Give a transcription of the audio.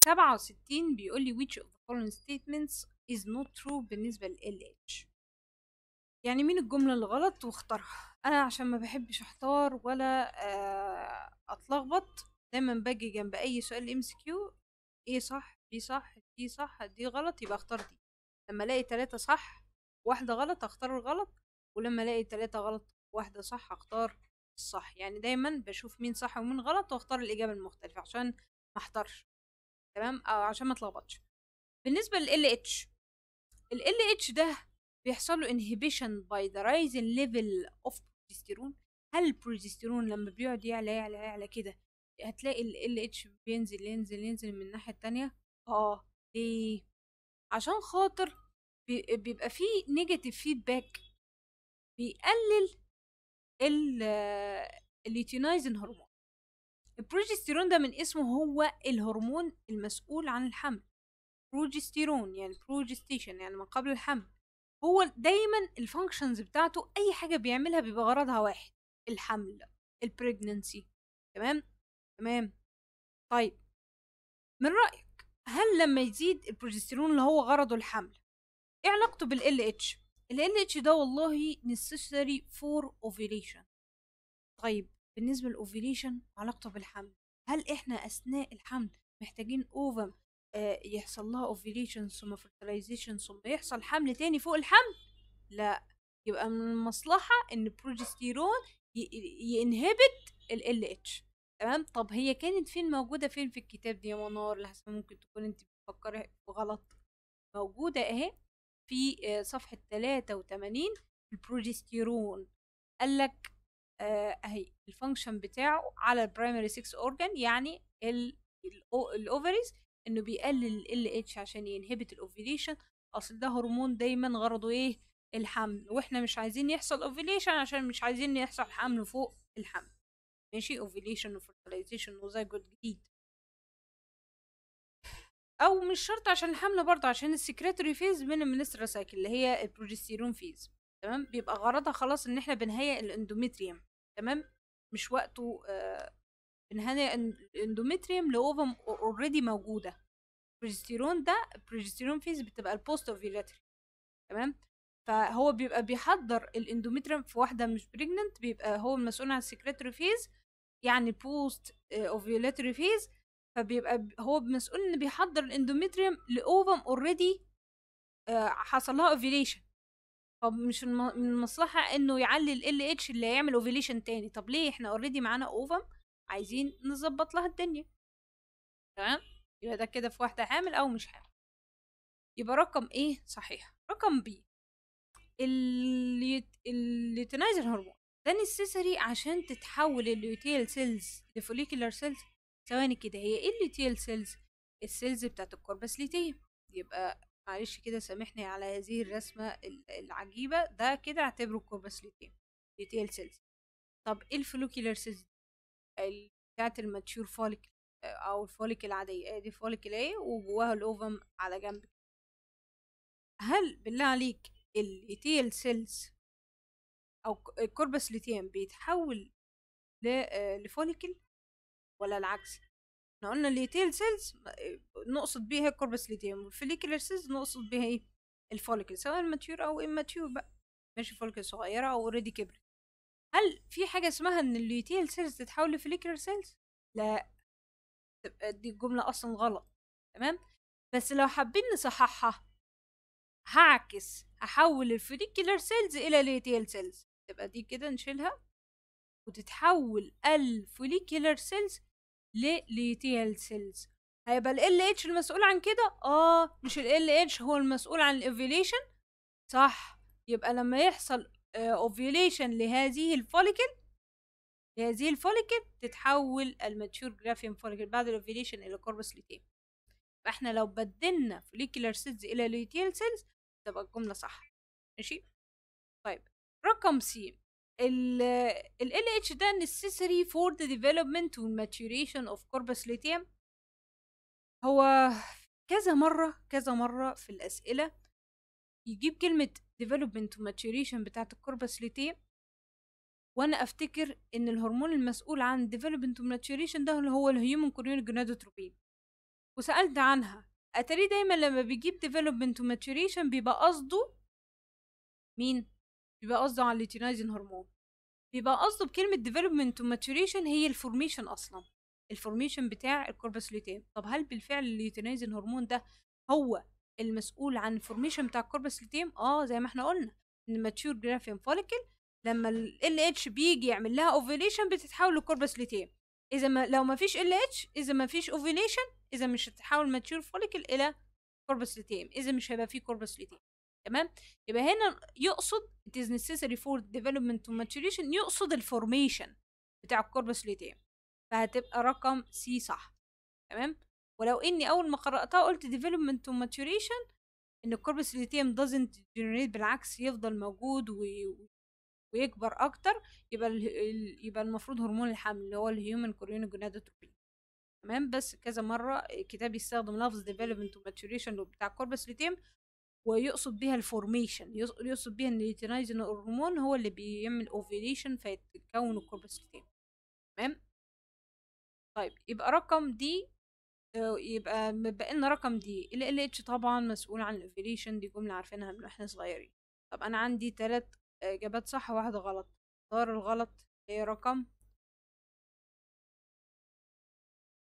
67 بيقول لي which of the following statements is not true بالنسبة ل LH يعني مين الجملة اللي غلط واختارها أنا عشان ما بحبش أحتار ولا آه، أتلخبط دايما باجي جنب أي سؤال ام سي كيو ايه صح دي صح دي صح دي غلط يبقى اختار دي لما الاقي تلاتة صح واحدة غلط اختار الغلط ولما الاقي تلاتة غلط واحدة صح اختار الصح يعني دايما بشوف مين صح ومين غلط واختار الإجابة المختلفة عشان ما احترش تمام او عشان ما اتلخبطش بالنسبة لل LH ال LH ده بيحصل له inhibition by the rising level of progesterone هل البروجستيرون لما بيقعد يعلى يعلى يعلى كده هتلاقي ال LH بينزل ينزل ينزل من الناحية التانية اه ليه عشان خاطر بي- بيبقى فيه نيجاتيف فيدباك بيقلل ال الليتينايزن هرمون البروجستيرون ده من اسمه هو الهرمون المسؤول عن الحمل بروجستيرون يعني بروجستيشن يعني ما قبل الحمل هو دايما الفانكشنز بتاعته اي حاجه بيعملها بيبقى غرضها واحد الحمل البريجننسي تمام تمام طيب من رايك هل لما يزيد البروجستيرون اللي هو غرضه الحمل ايه علاقته بال LH ال LH ده والله necessary for ovulation طيب بالنسبة للأوفيليشن علاقته بالحمل هل احنا أثناء الحمل محتاجين اوفم آه يحصل لها اوفيليشن ثم fertilization ثم يحصل حمل تاني فوق الحمل لا يبقى من المصلحة ان البروجستيرون ينهبت ال LH تمام طب هي كانت فين موجودة فين في الكتاب دي يا منار لحسن ممكن تكون انت بتفكري غلط موجودة اهي في آه، صفحة 83 البروجستيرون قال لك آه، اهي الفانكشن بتاعه على البرايمري 6 اورجان يعني ال- الأو- الاوفريز انه بيقلل ال اتش عشان ينهبت الاوفيليشن اصل ده هرمون دايما غرضه ايه الحمل واحنا مش عايزين يحصل اوفيليشن عشان مش عايزين يحصل حمل فوق الحمل ماشي اوفيليشن وفرتلايزيشن وزيجوت جديد او مش شرط عشان الحمل برضه عشان السكريتوري فيز من المنسترا سايكل اللي هي البروجستيرون فيز تمام بيبقى غرضها خلاص ان احنا بنهيئ الاندوميتريوم تمام مش وقته آه بنهيئ الاندوميتريوم لاوفم اوريدي موجوده البروجستيرون ده البروجستيرون فيز بتبقى البوست اوفيلاتري تمام فهو بيبقى بيحضر الاندوميتريوم في واحده مش بريجننت بيبقى هو المسؤول عن السكريتوري فيز يعني بوست اوفيلاتري فيز فبيبقى ب- هو مسؤول ان بيحضر الاندوميتريوم لاوفم اوريدي حصل لها اوفيليشن طب مش الم- من المصلحه انه يعلي ال اتش اللي هيعمل اوفيليشن تاني طب ليه احنا اوريدي معانا اوفم عايزين نظبط لها الدنيا تمام يبقى ده كده في واحده حامل او مش حامل يبقى رقم ايه صحيح رقم بي الليوتينايزر هرمون ده نسيسري عشان تتحول الليوتيل سيلز لفوليكولار سيلز ثواني كده هي ايه الليوتيل سيلز السيلز بتاعت الكوربس ليتيم يبقى معلش كده سامحني على هذه الرسمة ال- العجيبة ده كده اعتبره الكوربس ليتيم ليوتيل سيلز طب ايه الفوليكولار سيلز ال- بتاعت الماتشور فوليك او الفوليك العادية ادي فوليك اهي وجواها الاوفم على جنب هل بالله عليك الليتيل سيلز او ك- الكوربس ليتيم بيتحول ل- آه، لفوليكل ولا العكس احنا قلنا الليتيل سيلز نقصد بيها الكوربس ليتيم والفوليكولار سيلز نقصد بيها ايه الفوليكل سواء ماتيور او اماتيور بقى ماشي فوليكل صغيره او اوريدي كبرت هل في حاجه اسمها ان الليتيل سيلز تتحول لفوليكولار سيلز لا تبقى دي الجمله اصلا غلط تمام بس لو حابين نصححها هعكس هحول الفوليكولار سيلز الى ليتيل سيلز تبقى دي كده نشيلها وتتحول الفوليكولار سيلز لليتيل سيلز هيبقى ال اتش المسؤول عن كده اه مش ال اتش هو المسؤول عن الاوفيليشن صح يبقى لما يحصل اوفيليشن لهذه الفوليكل لهذه الفوليكل تتحول الماتشور جرافيان فوليكل بعد الاوفيليشن الى كوربس ليتيم فاحنا لو بدلنا فوليكولار سيلز الى ليتيل سيلز تبقى الجمله صح ماشي طيب رقم سي ال ال LH ده necessary for the development and maturation of corpus luteum هو كذا مرة كذا مرة في الأسئلة يجيب كلمة development و maturation بتاعت الكوربس luteum وأنا أفتكر إن الهرمون المسؤول عن development و maturation ده اللي هو الهيومن كوريون جونادوتروبين وسألت عنها اتاري دايما لما بيجيب development و maturation بيبقى قصده مين بيبقى قصده على الليتينايزين هرمون بيبقى قصده بكلمة development و maturation هي الفورميشن أصلا الفورميشن بتاع الكوربس لوتيم طب هل بالفعل الليتينايزين هرمون ده هو المسؤول عن الفورميشن بتاع الكوربس لوتيم اه زي ما احنا قلنا ان الماتيور جرافيان فوليكل لما ال اتش بيجي يعمل لها اوفيليشن بتتحول لكوربس لوتيم اذا ما لو ما فيش ال اتش اذا ما فيش اوفيليشن اذا مش هتتحول ماتيور فوليكل الى كوربس لوتيم اذا مش هيبقى فيه كوربس لوتيم تمام يبقى هنا يقصد it is necessary for development to maturation يقصد الفورميشن بتاع الكوربس لوتيم فهتبقى رقم سي صح تمام ولو اني اول ما قراتها قلت development to maturation ان الكوربس لوتيم doesn't generate بالعكس يفضل موجود و... ويكبر اكتر يبقى ال... يبقى المفروض هرمون الحمل اللي هو الهيومن كوريونوجونادوتروبين تمام بس كذا مره الكتاب يستخدم لفظ development و maturation بتاع الكوربس لوتيم ويقصد بيها الفورميشن يقصد بيها ان اليوتينايزين هرمون هو اللي بيعمل اوفيليشن فيتكون الكوربس لوتيم تمام طيب يبقى رقم دي يبقى مبقى لنا رقم دي ال ال اتش طبعا مسؤول عن الاوفيليشن دي جمله عارفينها من واحنا صغيرين طب انا عندي تلات اجابات صح وواحده غلط اختار الغلط هي رقم